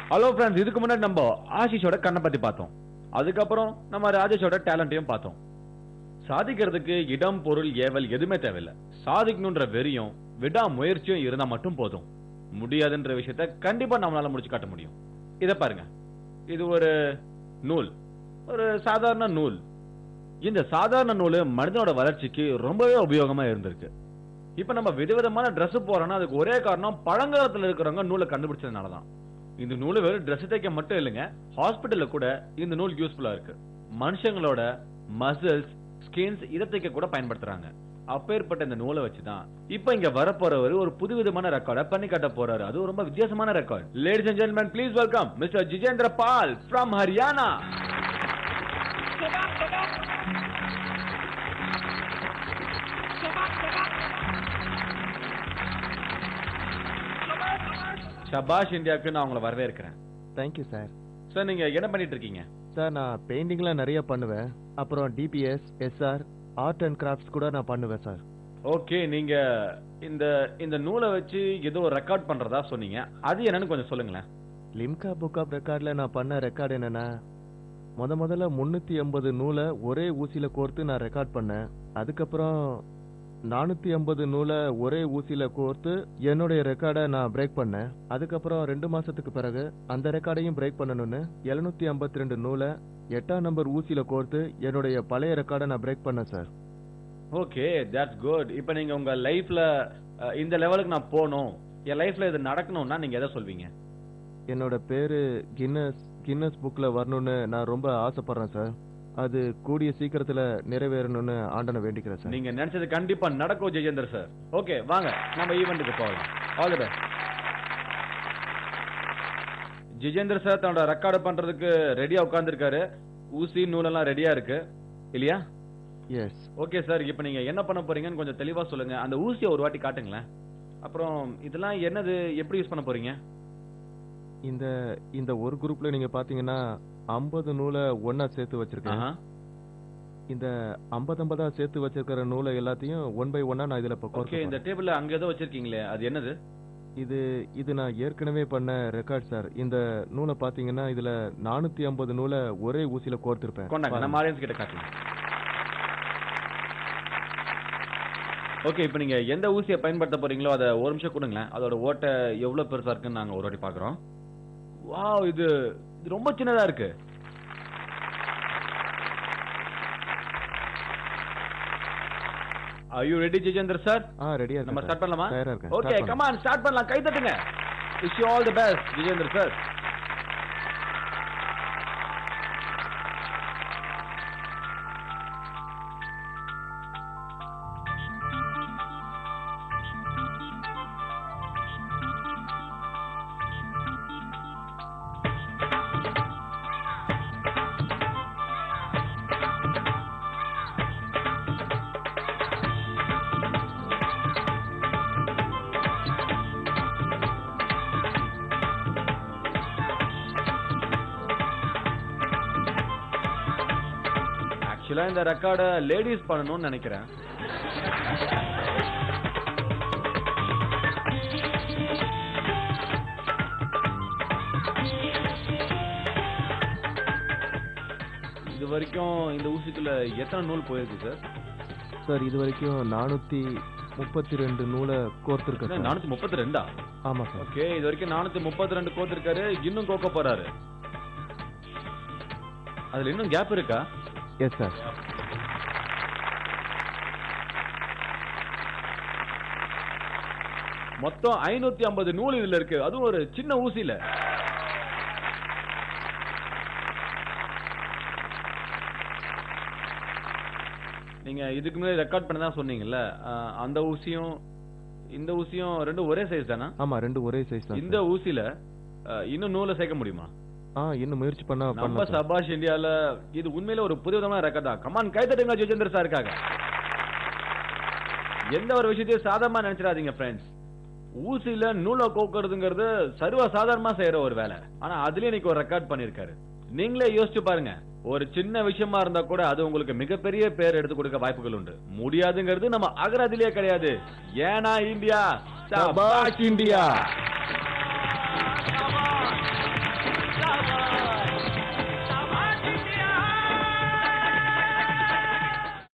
Hello friends இதுக்கு முன்னாடி நம்ம ஆஷிஷோட கண்ணை பத்தி பார்த்தோம் அதுக்கப்புறம் நம்ம ராஜேஷோட டேலண்ட்டையும் பார்த்தோம் சாதிக்கிறதுக்கு இடம் பொருள் ஏவல் எதுவுமே தேவையில்லை சாதிக்கணுன்ற வெறியும் விடா முயற்சியும் இருந்தா மட்டும் போதும் முடியாதுன்ற விஷயத்த கண்டிப்பா நம்மளால முடிச்சு காட்ட முடியும் இத பாருங்க இது ஒரு நூல் ஒரு சாதாரண நூல் இந்த சாதாரண நூல் மனிதனோட வளர்ச்சிக்கு ரொம்பவே உபயோகமா இருந்திருக்கு இப்ப நம்ம விதவிதமான Dress போறோம்னா அதுக்கு ஒரே காரணம் பழங்காலத்துல இருக்கிறவங்க நூலை கண்டுபிடிச்சதுனால தான் இந்த நூல் வெறும் Dress தைக்க மட்டும் இல்லைங்க ஹாஸ்பிட்டல்ல கூட இந்த நூல் யூஸ்ஃபுல்லா இருக்கு மனுஷங்களோட மசில்ஸ் ஸ்கின்ஸ் இதை தைக்க கூட பயன்படுத்துறாங்க அப்பேற்பட்ட இந்த நூலை வச்சுதான் இப்ப இங்க வரப்போறவர் ஒரு புதுவிதமான ரெக்கார்டை பண்ணி காட்ட போறாரு அது ரொம்ப வித்தியாசமான record ladies and gentlemen please welcome mister Jijendra Pal from Haryana ஷபாஷ் இந்தியாவுக்கு நான் உங்களை வரவேற்கிறேன் தேங்க்யூ சார் சார் நீங்க என்ன பண்ணிட்டு இருக்கீங்க சார் நான் பெயிண்டிங்லாம் நிறைய பண்ணுவேன் அப்புறம் DPS SR art and crafts கூட நான் பண்ணுவேன் சார் ஓகே நீங்க இந்த இந்த நூலை வச்சு ஏதோ ரெக்கார்ட் பண்றதா சொன்னீங்க அது என்னன்னு கொஞ்சம் சொல்லுங்களேன் லிம்கா புக் ஆஃப் ரெக்கார்டில் நான் பண்ண ரெக்கார்டு என்னன்னா முத முதல்ல முந்நூற்றி எண்பது நூலை ஒரே ஊசியில் கோர்த்து நான் ரெக்கார்ட் பண்ணேன் அதுக்கப்புறம் நானூற்றி எண்பது நூலை ஒரே ஊசியில் கோர்த்து என்னுடைய ரெக்கார்டை நான் பிரேக் பண்ணேன் அதுக்கப்புறம் ரெண்டு மாசத்துக்கு பிறகு அந்த ரெக்கார்டையும் பிரேக் பண்ணணும்னு எழுநூத்தி ஐம்பத்தி ரெண்டு நூலை எட்டாம் நம்பர் ஊசியில் கோர்த்து என்னுடைய பழைய ரெக்கார்டை நான் பிரேக் பண்ணேன் சார் ஓகே தட்ஸ் குட் இப்போ நீங்க உங்க லைஃப்ல இந்த லெவலுக்கு நான் போகணும் என் லைஃப்ல இது நடக்கணும்னா நீங்க எதை சொல்வீங்க என்னோட பேரு கின்னஸ் கின்னஸ் புக்ல வரணும்னு நான் ரொம்ப ஆசைப்படுறேன் சார் அது கூடிய சீக்கிரத்துல நிறைவேறணும்னு ஆண்டனை வேண்டிக்கிறேன் சார் நீங்க நினைச்சது கண்டிப்பா நடக்கும் ஜெயேந்தர் சார் ஓகே வாங்க நம்ம ஈவெண்ட்டுக்கு போகலாம் all the best Jijender sir தன்னோட ரெக்கார்டு பண்றதுக்கு ரெடியா உட்கார்ந்திருக்காரு ஊசி நூலெல்லாம் ரெடியா இருக்கு இல்லையா எஸ் ஓகே சார் இப்போ நீங்க என்ன பண்ண போறீங்கன்னு கொஞ்சம் தெளிவா சொல்லுங்க அந்த ஊசியை ஒரு வாட்டி காட்டுங்களேன் அப்புறம் இதெல்லாம் என்னது எப்படி யூஸ் பண்ண போறீங்க இந்த இந்த ஒரு குரூப்ல நீங்க பாத்தீங்கன்னா ஐம்பது நூலை ஒண்ணா சேர்த்து வச்சிருக்கேன் ஆஹா. இந்த ஐம்பது ஐம்பதா சேர்த்து வச்சிருக்கிற நூலை எல்லாத்தையும் ஒன் பை ஒன்னா நான் இதுல இப்ப ஓகே கோர்க்க இந்த போறேன். டேபிள்ல அங்க ஏதோ வச்சிருக்கீங்களே அது என்னது இது இது நான் ஏற்கனவே பண்ண ரெக்கார்ட் சார் இந்த நூலை பாத்தீங்கன்னா இதுல நானூத்தி ஐம்பது நூலை ஒரே ஊசியில கோர்த்திருப்பேன் கொண்டாங்க பாருங்க. நம்ம ஆடியன்ஸ் கிட்ட காட்டுங்க ஓகே இப்போ நீங்க எந்த ஊசியை பயன்படுத்த போறீங்களோ அதை ஒரு நிமிஷம் கொடுங்களேன் அதோட ஓட்டை எவ்வளவு பெருசா இருக்குன்னு நாங்க ஒரு வாட்டி பாக்குறோம் வாவ் இது இது ரொம்ப சின்னதா இருக்கு Are you ready Jijender sir ஆ ரெடியா நம்ம ஸ்டார்ட் பண்ணலாமா தயாரா இருக்கேன் ஓகே Start பண்ணலாம். கமான் ஸ்டார்ட் பண்ணலாம் கை தட்டுங்க wish you all the best Vijender sir ஆக்சுவலா இந்த ரெக்கார்டை லேடிஸ் பண்ணணும்னு நினைக்கிறேன் இது வரைக்கும் இந்த ஊசிக்குள்ள எத்தனை நூல் போயிருக்கு சார் சார் இது வரைக்கும் நானூத்தி முப்பத்தி ரெண்டு நூலை கோர்த்திருக்கேன் சார். நானூத்தி முப்பத்தி ரெண்டா ஆமா சார் ஓகே இது வரைக்கும் நானூத்தி முப்பத்தி ரெண்டு கோத்திருக்காரு இன்னும் கோக்க போறாரு அதுல இன்னும் கேப் இருக்கா எஸ் சார் மொத்தம் ஐநூத்தி ஐம்பது நூல் இதுல இருக்கு அதுவும் ஒரு சின்ன ஊசியில நீங்க இதுக்கு முன்னாடி ரெக்கார்ட் பண்ண தான் சொன்னீங்கல்ல அஹ், அந்த ஊசியும் இந்த ஊசியும் ரெண்டும் ஒரே சைஸ் தானா ஆமா ரெண்டு ஒரே சைஸ் தான் இந்த சார். ஊசியில அஹ், இன்னும் நூலை சேர்க்க முடியுமா ஆ இன்னும் முயற்சி பண்ணா நம்ம பண்ணலாம் சார். சபாஷ் இந்தியால இது உண்மையில ஒரு புதுவிதமான ரெக்கார்ட் தான் கமான் கை தட்டுங்க ஜெயச்சந்திர சாருக்காக எந்த ஒரு விஷயத்தையும் சாதாரணமா நினைச்சிடாதீங்க ஃப்ரெண்ட்ஸ் ஊசியில நூலை கோக்குறதுங்கிறது சர்வ சாதாரணமா செய்யற ஒரு வேலை ஆனா அதுலயே இன்னைக்கு ஒரு ரெக்கார்ட் பண்ணிருக்காரு நீங்களே யோசிச்சு பாருங்க ஒரு சின்ன விஷயமா இருந்தா கூட அது உங்களுக்கு மிகப்பெரிய பேர் எடுத்து கொடுக்க வாய்ப்புகள் உண்டு முடியாதுங்கிறது நம்ம அகராதிலேயே கிடையாது ஏனா இந்தியா சபாஷ் இந்தியா. சபாஷ்